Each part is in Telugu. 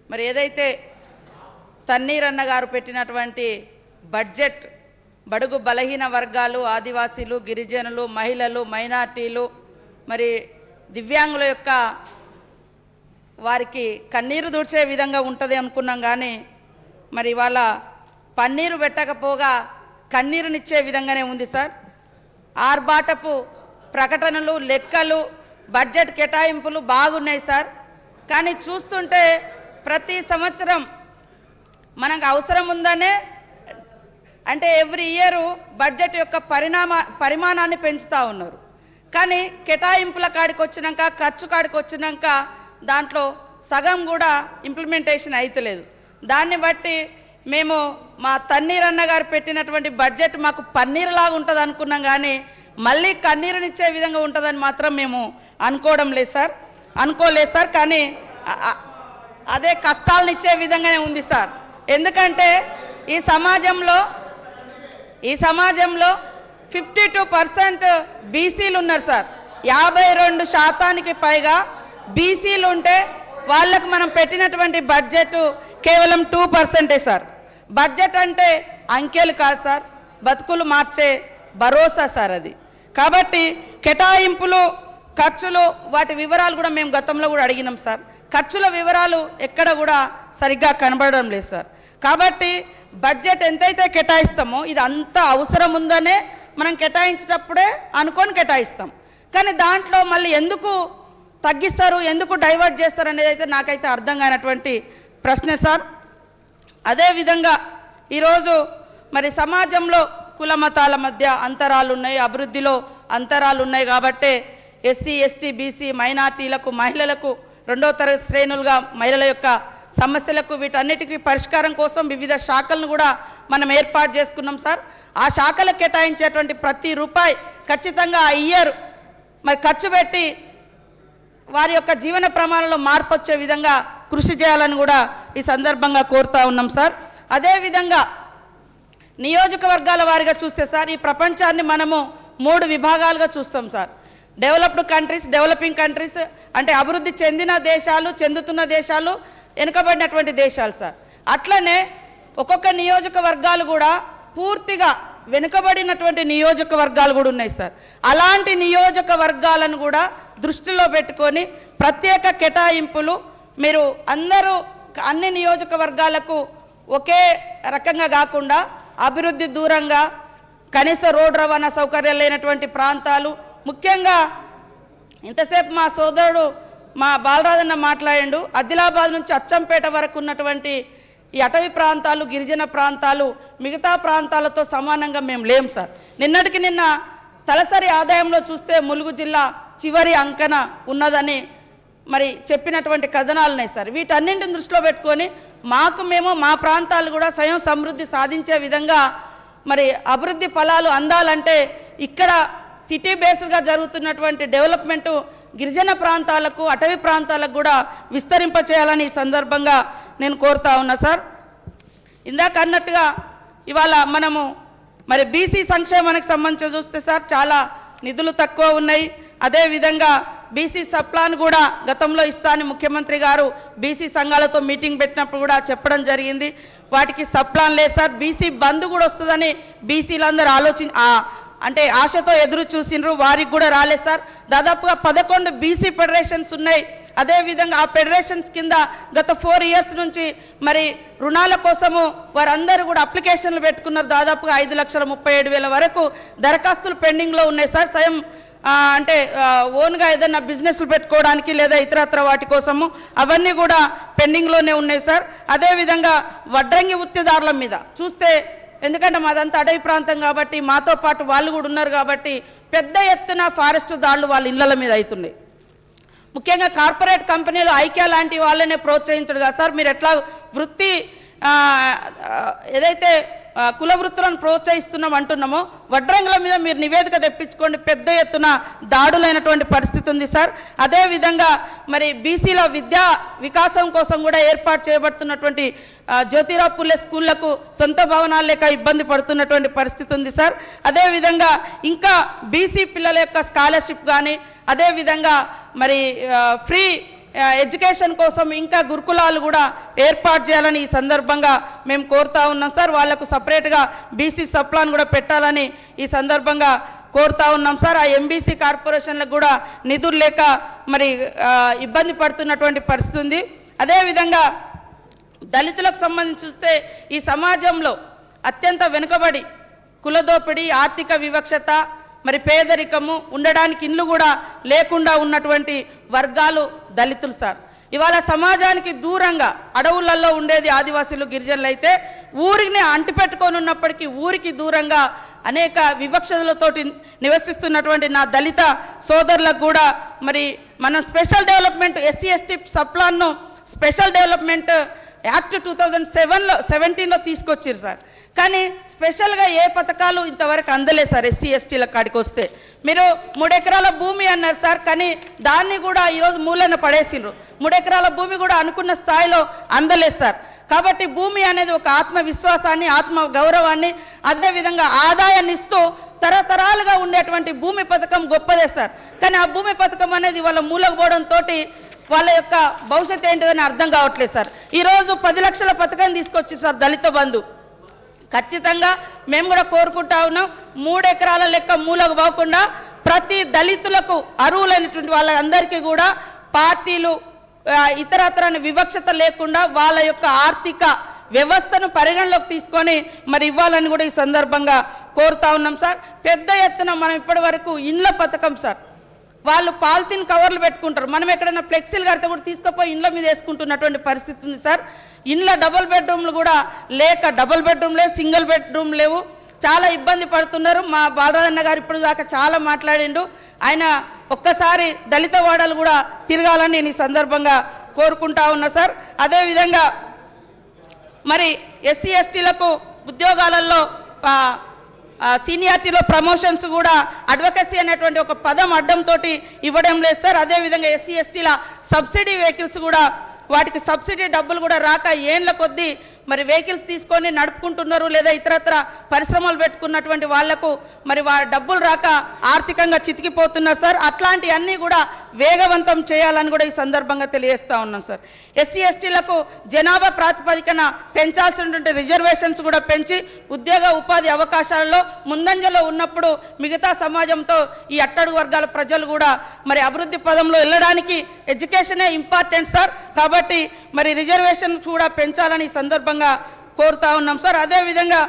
మరి ఏదైతే తన్నీరన్న గారు పెట్టినటువంటి బడ్జెట్ బడుగు బలహీన వర్గాలు ఆదివాసీలు గిరిజనులు మహిళలు మైనార్టీలు మరి దివ్యాంగుల యొక్క వారికి కన్నీరు దుడిచే విధంగా ఉంటుంది అనుకున్నాం కానీ మరి ఇవాళ పన్నీరు పెట్టకపోగా కన్నీరునిచ్చే విధంగానే ఉంది సార్ ఆర్భాటపు ప్రకటనలు లెక్కలు బడ్జెట్ కేటాయింపులు బాగున్నాయి సార్ కానీ చూస్తుంటే ప్రతి సంవత్సరం మనకు అవసరం ఉందనే అంటే ఎవ్రీ ఇయర్ బడ్జెట్ యొక్క పరిణామ పరిమాణాన్ని పెంచుతూ ఉన్నారు కానీ కేటాయింపుల కాడికి వచ్చినాక ఖర్చు కాడికి వచ్చినాక దాంట్లో సగం కూడా ఇంప్లిమెంటేషన్ అయితలేదు దాన్ని బట్టి మేము మా తన్నీరన్న గారు పెట్టినటువంటి బడ్జెట్ మాకు పన్నీరులాగా ఉంటుంది అనుకున్నాం కానీ మళ్ళీ కన్నీరునిచ్చే విధంగా ఉంటుందని మాత్రం మేము అనుకోవడం లేదు సార్ అనుకోలేదు సార్ కానీ అ- అ- అదే కష్టాలనిచ్చే విధంగానే ఉంది సార్ ఎందుకంటే ఈ సమాజంలో ఈ సమాజంలో ఫిఫ్టీ టూ పర్సెంట్ బీసీలు ఉన్నారు సార్ యాభై రెండు శాతానికి పైగా బీసీలు ఉంటే వాళ్ళకు మనం పెట్టినటువంటి బడ్జెట్ కేవలం టూ పర్సెంటే సార్ బడ్జెట్ అంటే అంకెలు కాదు సార్ బతుకులు మార్చే భరోసా సార్ అది కాబట్టి కేటాయింపులు ఖర్చులు వాటి వివరాలు కూడా మేము గతంలో కూడా అడిగినాం సార్ ఖర్చుల వివరాలు ఎక్కడ కూడా సరిగ్గా కనబడడం లేదు సార్ కాబట్టి బడ్జెట్ ఎంతైతే కేటాయిస్తామో ఇది అంత అవసరం ఉందనే మనం కేటాయించేటప్పుడే అనుకొని కేటాయిస్తాం కానీ దాంట్లో మళ్ళీ ఎందుకు తగ్గిస్తారు ఎందుకు డైవర్ట్ చేస్తారు అనేది అయితే నాకైతే అర్థం కానటువంటి ప్రశ్నే సార్ అదేవిధంగా ఈరోజు మరి సమాజంలో కుల మతాల మధ్య అంతరాలు ఉన్నాయి అభివృద్ధిలో అంతరాలు ఉన్నాయి కాబట్టే ఎస్సీ ఎస్టీ బీసీ మైనార్టీలకు మహిళలకు రెండో తరగతి శ్రేణులుగా మహిళల యొక్క సమస్యలకు వీటన్నిటికీ పరిష్కారం కోసం వివిధ శాఖలను కూడా మనం ఏర్పాటు చేసుకున్నాం సార్ ఆ శాఖలకు కేటాయించేటువంటి ప్రతి రూపాయి ఖచ్చితంగా ఆ ఇయర్ మరి ఖర్చు పెట్టి వారి యొక్క జీవన ప్రమాణంలో మార్పు వచ్చే విధంగా కృషి చేయాలని కూడా ఈ సందర్భంగా కోరుతా ఉన్నాం సార్ అదేవిధంగా నియోజకవర్గాల వారిగా చూస్తే సార్ ఈ ప్రపంచాన్ని మనము మూడు విభాగాలుగా చూస్తాం sir developed countries developing countries అంటే అభివృద్ధి చెందిన దేశాలు చెందుతున్న దేశాలు వెనుకబడినటువంటి దేశాలు సార్ అట్లనే ఒక్కొక్క నియోజకవర్గాలు కూడా పూర్తిగా వెనుకబడినటువంటి నియోజకవర్గాలు కూడా ఉన్నాయి సార్ అలాంటి నియోజకవర్గాలను కూడా దృష్టిలో పెట్టుకొని ప్రత్యేక కేటాయింపులు మీరు అందరూ అన్ని నియోజకవర్గాలకు ఒకే రకంగా కాకుండా అభివృద్ధి దూరంగా కనీస రోడ్ రవాణా సౌకర్యాలు లేనటువంటి ప్రాంతాలు ముఖ్యంగా ఇంతసేపు మా సోదరుడు మా బాలరాజన్న మాట్లాడిండు ఆదిలాబాద్ నుంచి అచ్చంపేట వరకు ఉన్నటువంటి ఈ అటవీ ప్రాంతాలు గిరిజన ప్రాంతాలు మిగతా ప్రాంతాలతో సమానంగా మేము లేం సార్ నిన్నటికి నిన్న తలసరి ఆదాయంలో చూస్తే ములుగు జిల్లా చివరి అంకన ఉన్నదని మరి చెప్పినటువంటి కథనాలు ఉన్నాయి సార్ వీటన్నింటిని దృష్టిలో పెట్టుకొని మాకు మేము మా ప్రాంతాలు కూడా స్వయం సమృద్ధి సాధించే విధంగా మరి అభివృద్ధి ఫలాలు అందాలంటే ఇక్కడ సిటీ బేస్డ్గా జరుగుతున్నటువంటి డెవలప్మెంట్ గిరిజన ప్రాంతాలకు అటవీ ప్రాంతాలకు కూడా విస్తరింపచేయాలని ఈ సందర్భంగా నేను కోరుతా ఉన్నా సార్ ఇందాక అన్నట్టుగా ఇవాళ మనము మరి బీసీ సంక్షేమానికి సంబంధించి చూస్తే సార్ చాలా నిధులు తక్కువ ఉన్నాయి అదేవిధంగా బీసీ సప్లాన్ కూడా గతంలో ఇస్తా అని ముఖ్యమంత్రి గారు బీసీ సంఘాలతో మీటింగ్ పెట్టినప్పుడు కూడా చెప్పడం జరిగింది వాటికి సప్లాన్ లేదు సార్ బీసీ బంద్ కూడా వస్తుందని బీసీలందరూ ఆలోచి ఆ- అంటే ఆశతో ఎదురు చూసిండ్రు వారికి కూడా రాలేదు సార్ దాదాపుగా పదకొండు బీసీ ఫెడరేషన్స్ ఉన్నాయి అదేవిధంగా ఆ ఫెడరేషన్స్ కింద గత ఫోర్ ఇయర్స్ నుంచి మరి రుణాల కోసము వారందరూ కూడా అప్లికేషన్లు పెట్టుకున్నారు దాదాపుగా ఐదు లక్షల ముప్పై ఏడు వేల వరకు దరఖాస్తులు పెండింగ్లో ఉన్నాయి సార్ స్వయం ఆ, అంటే ఆ, ఓన్గా ఏదైనా బిజినెస్లు పెట్టుకోవడానికి లేదా ఇతరత్ర వాటి కోసము అవన్నీ కూడా పెండింగ్లోనే ఉన్నాయి సార్ అదేవిధంగా వడ్రంగి వృత్తిదారుల మీద చూస్తే ఎందుకంటే మాదంతా అడవి ప్రాంతం కాబట్టి మాతో పాటు వాళ్ళు కూడా ఉన్నారు కాబట్టి పెద్ద ఎత్తున ఫారెస్ట్ దాడులు వాళ్ళ ఇళ్ల మీద అవుతున్నాయి ముఖ్యంగా కార్పొరేట్ కంపెనీలు ఐక్య లాంటి వాళ్ళనే ప్రోత్సహించడు కదా సార్ మీరు ఎట్లా వృత్తి ఆ, ఆ, ఏదైతే ఆ, కుల వృత్తులను ప్రోత్సహిస్తున్నాం అంటున్నామో వడ్రంగుల మీద మీరు నివేదిక తెప్పించుకోండి పెద్ద ఎత్తున దాడులైనటువంటి పరిస్థితి ఉంది సార్ అదేవిధంగా మరి బీసీల విద్యా వికాసం కోసం కూడా ఏర్పాటు చేయబడుతున్నటువంటి ఆ, జ్యోతిరావు పుల్లె స్కూళ్లకు సొంత భవనాలు లేక ఇబ్బంది పడుతున్నటువంటి పరిస్థితి ఉంది సార్ అదేవిధంగా ఇంకా బీసీ పిల్లల యొక్క స్కాలర్షిప్ కానీ అదేవిధంగా మరి ఆ, ఫ్రీ ఆ, ఎడ్యుకేషన్ కోసం ఇంకా గురుకులాలు కూడా ఏర్పాటు చేయాలని ఈ సందర్భంగా మేము కోరుతా ఉన్నాం సార్ వాళ్లకు సపరేట్గా బీసీ సప్లాన్ కూడా పెట్టాలని ఈ సందర్భంగా కోరుతా ఉన్నాం సార్ ఆ ఎంబీసీ కార్పొరేషన్లకు కూడా నిధులు లేక మరి ఆ, ఇబ్బంది పడుతున్నటువంటి పరిస్థితి ఉంది అదేవిధంగా దళితులకు సంబంధించి చూస్తే ఈ సమాజంలో అత్యంత వెనుకబడి కులదోపిడి ఆర్థిక వివక్షత మరి పేదరికము ఉండడానికి ఇల్లు కూడా లేకుండా ఉన్నటువంటి వర్గాలు దళితులు సార్ ఇవాళ సమాజానికి దూరంగా అడవులలో ఉండేది ఆదివాసీలు గిరిజనులు అయితే ఊరిని అంటిపెట్టుకొని ఉన్నప్పటికీ ఊరికి దూరంగా అనేక వివక్షతలతోటి నివసిస్తున్నటువంటి నా దళిత సోదరులకు కూడా మరి మనం స్పెషల్ డెవలప్మెంట్ ఎస్సీ ఎస్టీ సప్లాన్ను special development act two thousand సెవెన్లో సెవెంటీన్లో తీసుకొచ్చారు సార్ కానీ స్పెషల్గా ఏ పథకాలు ఇంతవరకు అందలేదు సార్ ఎస్సీ ఎస్టీల కాడికి వస్తే మీరు మూడెకరాల భూమి అన్నారు సార్ కానీ దాన్ని కూడా ఈరోజు మూలన పడేసిండ్రు మూడెకరాల భూమి కూడా అనుకున్న స్థాయిలో అందలేదు సార్ కాబట్టి భూమి అనేది ఒక ఆత్మవిశ్వాసాన్ని ఆత్మ గౌరవాన్ని అదేవిధంగా ఆదాయాన్ని ఇస్తూ తరతరాలుగా ఉండేటువంటి భూమి పథకం గొప్పదే సార్ కానీ ఆ భూమి పథకం అనేది వాళ్ళ మూలకు పోవడంతో వాళ్ళ యొక్క భవిష్యత్తు ఏంటిదని అర్థం కావట్లేదు సార్ ఈరోజు పది లక్షల పథకం తీసుకొచ్చి సార్ దళిత బంధు ఖచ్చితంగా మేము కూడా కోరుకుంటా ఉన్నాం మూడు ఎకరాల లెక్క మూలకు పోకుండా ప్రతి దళితులకు అర్హులైనటువంటి వాళ్ళందరికీ కూడా పార్టీలు ఆ, ఇతరత్రాన్ని వివక్షత లేకుండా వాళ్ళ యొక్క ఆర్థిక వ్యవస్థను పరిగణలోకి తీసుకొని మరి ఇవ్వాలని కూడా ఈ సందర్భంగా కోరుతా ఉన్నాం సార్ పెద్ద ఎత్తున మనం ఇప్పటి వరకు ఇండ్ల పథకం సార్ వాళ్ళు పాలిథిన్ కవర్లు పెట్టుకుంటారు మనం ఎక్కడైనా ఫ్లెక్సీలు కడితే కూడా తీసుకుపోయి ఇండ్ల మీద వేసుకుంటున్నటువంటి పరిస్థితి ఉంది సార్ ఇండ్ల డబుల్ బెడ్రూమ్లు కూడా లేక డబుల్ బెడ్రూమ్ లేవు సింగిల్ బెడ్రూమ్ లేవు చాలా ఇబ్బంది పడుతున్నారు మా బాలరాజన్న గారు ఇప్పుడు దాకా చాలా మాట్లాడిండు ఆయన ఒక్కసారి దళిత వాడలు కూడా తిరగాలని నేను ఈ సందర్భంగా కోరుకుంటా ఉన్నా సార్ అదేవిధంగా మరి ఎస్సీ ఎస్టీలకు ఉద్యోగాలలో ఆ, ఆ, సీనియారిటీలో ప్రమోషన్స్ కూడా అడ్వకసీ అనేటువంటి ఒక పదం అడ్డంతో ఇవ్వడం లేదు సార్ అదేవిధంగా ఎస్సీ ఎస్టీల సబ్సిడీ వెహికల్స్ కూడా వాటికి సబ్సిడీ డబ్బులు కూడా రాక ఏండ్ల కొద్దీ మరి వెహికల్స్ తీసుకొని నడుపుకుంటున్నారు లేదా ఇతరత్ర పరిశ్రమలు పెట్టుకున్నటువంటి వాళ్లకు మరి వా డబ్బులు రాక ఆర్థికంగా చితికిపోతున్నారు సార్ అట్లాంటివన్నీ కూడా వేగవంతం చేయాలని కూడా ఈ సందర్భంగా తెలియజేస్తా ఉన్నాం సార్ ఎస్సీ ఎస్టీలకు జనాభా ప్రాతిపదికన పెంచాల్సినటువంటి రిజర్వేషన్స్ కూడా పెంచి ఉద్యోగ ఉపాధి అవకాశాలలో ముందంజలో ఉన్నప్పుడు మిగతా సమాజంతో ఈ అట్టడుగు వర్గాల ప్రజలు కూడా మరి అభివృద్ధి పదంలో వెళ్ళడానికి ఎడ్యుకేషనే ఇంపార్టెంట్ సార్ కాబట్టి మరి రిజర్వేషన్ కూడా పెంచాలని ఈ సందర్భంగా కోరుతా ఉన్నాం సార్ అదేవిధంగా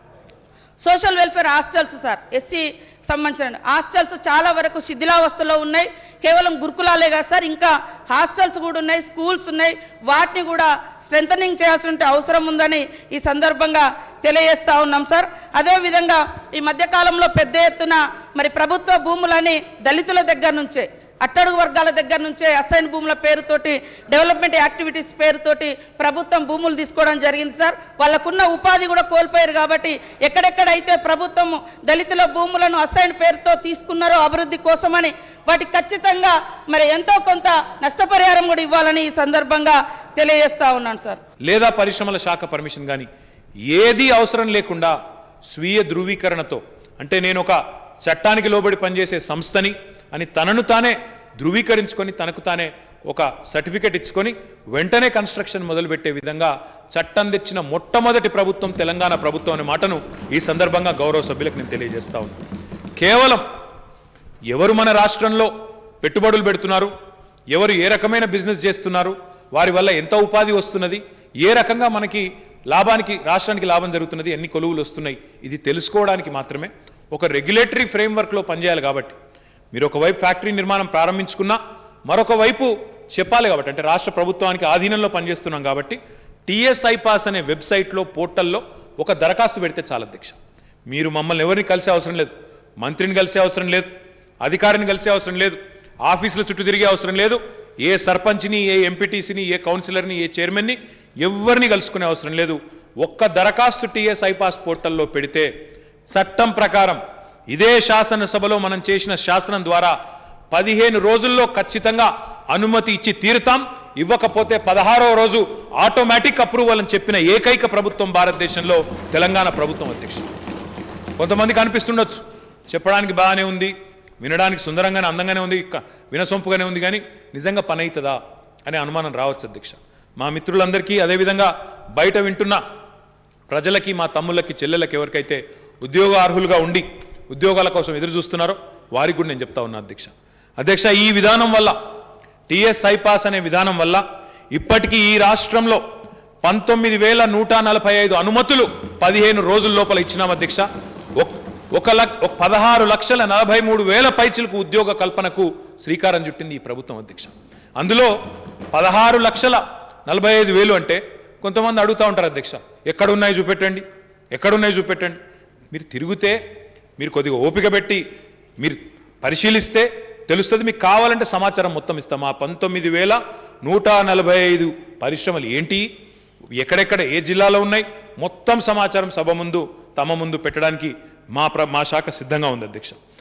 social welfare hostels sir SC సంబంధించిన హాస్టల్స్ చాలా వరకు శిథిలావస్థలో ఉన్నాయి కేవలం గురుకులాలే కాదు సార్ ఇంకా హాస్టల్స్ కూడా ఉన్నాయి స్కూల్స్ ఉన్నాయి వాటిని కూడా స్ట్రెంథనింగ్ చేయాల్సిన అవసరం ఉందని ఈ సందర్భంగా తెలియజేస్తా ఉన్నాం సార్ అదేవిధంగా ఈ మధ్యకాలంలో పెద్ద ఎత్తున మరి ప్రభుత్వ భూములని దళితుల దగ్గర నుంచే అట్టడుగు వర్గాల దగ్గర నుంచే అసైన్ భూముల పేరుతోటి డెవలప్మెంట్ యాక్టివిటీస్ పేరుతోటి ప్రభుత్వం భూములు తీసుకోవడం జరిగింది సార్ వాళ్ళకున్న ఉపాధి కూడా కోల్పోయారు కాబట్టి ఎక్కడెక్కడైతే ప్రభుత్వం దళితుల భూములను అసైన్ పేరుతో తీసుకున్నారో అభివృద్ధి కోసమని వాటికి ఖచ్చితంగా మరి ఎంతో కొంత నష్టపరిహారం కూడా ఇవ్వాలని ఈ సందర్భంగా తెలియజేస్తా ఉన్నాను సార్ లేదా పరిశ్రమల శాఖ పర్మిషన్ కానీ ఏది అవసరం లేకుండా స్వీయ ధృవీకరణతో అంటే నేను ఒక చట్టానికి లోబడి పనిచేసే సంస్థని అని తనను తానే ధృవీకరించుకొని తనకు తానే ఒక సర్టిఫికెట్ ఇచ్చుకొని వెంటనే కన్స్ట్రక్షన్ మొదలుపెట్టే విధంగా చట్టం తెచ్చిన మొట్టమొదటి ప్రభుత్వం తెలంగాణ ప్రభుత్వం అనే మాటను ఈ సందర్భంగా గౌరవ సభ్యులకు నేను తెలియజేస్తా ఉన్నాను కేవలం ఎవరు మన రాష్ట్రంలో పెట్టుబడులు పెడుతున్నారు ఎవరు ఏ రకమైన బిజినెస్ చేస్తున్నారు వారి వల్ల ఎంత ఉపాధి వస్తున్నది ఏ రకంగా మనకి లాభానికి రాష్ట్రానికి లాభం జరుగుతున్నది ఎన్ని కొలువులు వస్తున్నాయి ఇది తెలుసుకోవడానికి మాత్రమే ఒక రెగ్యులేటరీ ఫ్రేమ్వర్క్లో పనిచేయాలి కాబట్టి మీరు ఒకవైపు ఫ్యాక్టరీ నిర్మాణం ప్రారంభించుకున్నా మరొక వైపు చెప్పాలి కాబట్టి అంటే రాష్ట్ర ప్రభుత్వానికి ఆధీనంలో పనిచేస్తున్నాం కాబట్టి టీఎస్ఐ పాస్ అనే వెబ్సైట్లో పోర్టల్లో ఒక దరఖాస్తు పెడితే చాలా అధ్యక్ష మీరు మమ్మల్ని ఎవరిని కలిసే అవసరం లేదు మంత్రిని కలిసే అవసరం లేదు అధికారిని కలిసే అవసరం లేదు ఆఫీసుల చుట్టూ తిరిగే అవసరం లేదు ఏ సర్పంచ్ని ఏ ఎంపీటీసీని ఏ కౌన్సిలర్ని ఏ చైర్మన్ని ఎవరిని కలుసుకునే అవసరం లేదు ఒక్క దరఖాస్తు టీఎస్ ఐపాస్ పోర్టల్లో పెడితే చట్టం ప్రకారం ఇదే శాసనసభలో మనం చేసిన శాసనం ద్వారా పదిహేను రోజుల్లో ఖచ్చితంగా అనుమతి ఇచ్చి తీరుతాం ఇవ్వకపోతే పదహారో రోజు ఆటోమేటిక్ అప్రూవల్ అని చెప్పిన ఏకైక ప్రభుత్వం భారతదేశంలో తెలంగాణ ప్రభుత్వం అధ్యక్షుడు కొంతమందికి అనిపిస్తుండొచ్చు చెప్పడానికి బాగానే ఉంది వినడానికి సుందరంగానే అందంగానే ఉంది క- వినసొంపుగానే ఉంది కానీ నిజంగా పని అవుతుందా అనే అనుమానం రావచ్చు అధ్యక్ష మా మిత్రులందరికీ అదేవిధంగా బయట వింటున్న ప్రజలకి మా తమ్ముళ్ళకి చెల్లెళ్ళకి ఎవరికైతే ఉద్యోగ అర్హులుగా ఉండి ఉద్యోగాల కోసం ఎదురు చూస్తున్నారో వారికి కూడా నేను చెప్తా ఉన్నా అధ్యక్ష అధ్యక్ష ఈ విధానం వల్ల టీఎస్ ఐపాస్ అనే విధానం వల్ల ఇప్పటికీ ఈ రాష్ట్రంలో పంతొమ్మిది వేల నూట నలభై ఐదు అనుమతులు పదిహేను రోజుల లోపల ఇచ్చినాం అధ్యక్ష ఒక్- ఒక లక్ష ఒక పదహారు లక్షల నలభై మూడు వేల పైచులకు ఉద్యోగ కల్పనకు శ్రీకారం చుట్టింది ఈ ప్రభుత్వం అధ్యక్ష అందులో పదహారు లక్షల నలభై ఐదు వేలు అంటే కొంతమంది అడుగుతూ ఉంటారు అధ్యక్ష ఎక్కడున్నాయి చూపెట్టండి ఎక్కడున్నాయి చూపెట్టండి మీరు తిరిగితే మీరు కొద్దిగా ఓపిక పెట్టి మీరు పరిశీలిస్తే తెలుస్తుంది మీకు కావాలంటే సమాచారం మొత్తం ఇస్తాం ఆ పంతొమ్మిది వేల నూట నలభై ఐదు పరిశ్రమలు ఏంటి ఎక్కడెక్కడ ఏ జిల్లాలో ఉన్నాయి మొత్తం సమాచారం సభ ముందు తమ ముందు పెట్టడానికి మా ప్ర మా శాఖ సిద్ధంగా ఉంది అధ్యక్ష